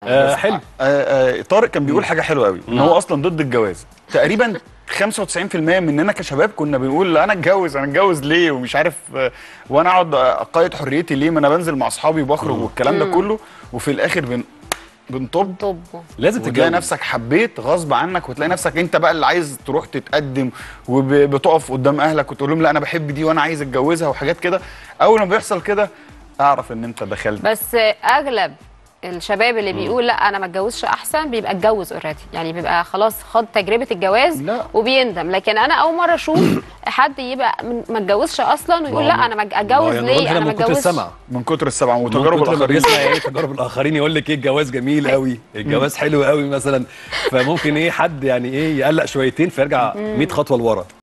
آه حلو آه، آه، طارق كان بيقول حاجه حلوه قوي ان هو اصلا ضد الجواز تقريبا 95% مننا كشباب كنا بنقول انا اتجوز انا اتجوز ليه ومش عارف آه، وانا اقعد اقيد حريتي ليه ما انا بنزل مع اصحابي وبخرج والكلام ده كله وفي الاخر بن بنطب طب لازم وتلاقي تتجوز نفسك حبيت غصب عنك وتلاقي نفسك انت بقى اللي عايز تروح تتقدم وبتقف قدام اهلك وتقول لهم لا انا بحب دي وانا عايز اتجوزها وحاجات كده اول ما بيحصل كده اعرف ان انت دخلت بس اغلب الشباب اللي بيقول لا انا ما اتجوزش احسن بيبقى اتجوز اوريدي يعني بيبقى خلاص خد تجربه الجواز لا. وبيندم لكن انا اول مره اشوف حد يبقى من- ما اتجوزش اصلا ويقول لا انا ما اتجوز يعني ليه هنا انا ما من كتر اتجوزش السمع من كتر السبعه من وتجارب كتر ما الاخرين بيسمع ايه تجارب الاخرين يقول لك ايه الجواز جميل قوي الجواز حلو قوي مثلا فممكن ايه حد يعني ايه يقلق شويتين فيرجع 100 خطوه لورا